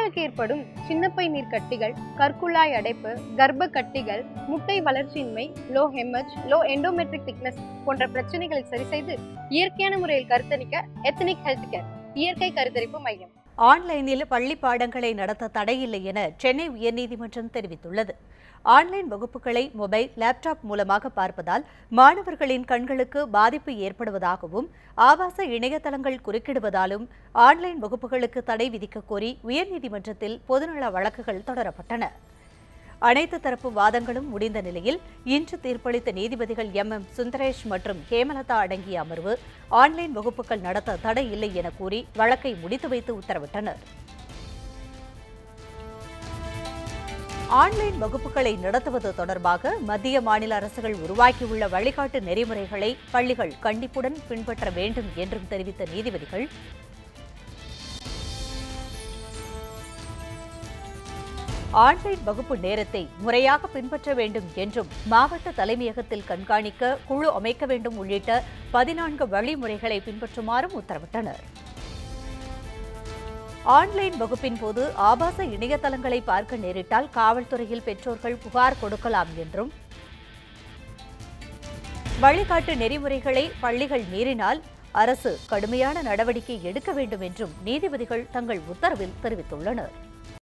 பெண்களுக்கு ஏற்படும் சின்னப்பை நீர் கட்டிகள் கற்குழாய் அடைப்பு கர்ப்ப கட்டிகள் முட்டை வளர்ச்சியின்மை லோ ஹெமஜ் லோ எண்டோமெட்ரிக் திக்னஸ் போன்ற பிரச்சனைகளை சரி செய்து இயற்கையான முறையில் கருத்தரிக்க எத்தனிக் ஹெல்த் கேர் இயற்கை கருத்தரிப்பு மையம் ஆன்லைனில் பள்ளி பாடங்களை நடத்த தடையில்லை என சென்னை உயர்நீதிமன்றம் தெரிவித்துள்ளது ஆன்லைன் வகுப்புகளை மொபைல் லேப்டாப் மூலமாக பார்ப்பதால் மாணவர்களின் கண்களுக்கு பாதிப்பு ஏற்படுவதாகவும் ஆபாச இணையதளங்கள் குறுக்கிடுவதாலும் ஆன்லைன் வகுப்புகளுக்கு தடை விதிக்க கோரி உயர்நீதிமன்றத்தில் பொதுநல வழக்குகள் தொடரப்பட்டன அனைத்து தரப்பு வாதங்களும் முடிந்த நிலையில் இன்று தீர்ப்பளித்த நீதிபதிகள் எம் எம் சுந்தரேஷ் மற்றும் ஹேமலதா அடங்கிய அமர்வு ஆன்லைன் வகுப்புகள் நடத்த தடை இல்லை என கூறி வழக்கை முடித்து வைத்து உத்தரவிட்டனர் ஆன்லைன் வகுப்புகளை நடத்துவது தொடர்பாக மத்திய மாநில அரசுகள் உருவாக்கியுள்ள வழிகாட்டு நெறிமுறைகளை பள்ளிகள் கண்டிப்புடன் பின்பற்ற வேண்டும் என்றும் தெரிவித்த நீதிபதிகள் ஆன்லைன் வகுப்பு நேரத்தை முறையாக பின்பற்ற வேண்டும் என்றும் மாவட்ட தலைமையகத்தில் கண்காணிக்க குழு அமைக்க வேண்டும் உள்ளிட்ட பதினான்கு வழிமுறைகளை பின்பற்றுமாறும் உத்தரவிட்டனர் ஆன்லைன் வகுப்பின் போது ஆபாச இணையதளங்களை பார்க்க நேரிட்டால் காவல்துறையில் பெற்றோர்கள் புகார் கொடுக்கலாம் என்றும் வழிகாட்டு நெறிமுறைகளை பள்ளிகள் மீறினால் அரசு கடுமையான நடவடிக்கை எடுக்க வேண்டும் என்றும் நீதிபதிகள் தங்கள் உத்தரவில் தெரிவித்துள்ளனர்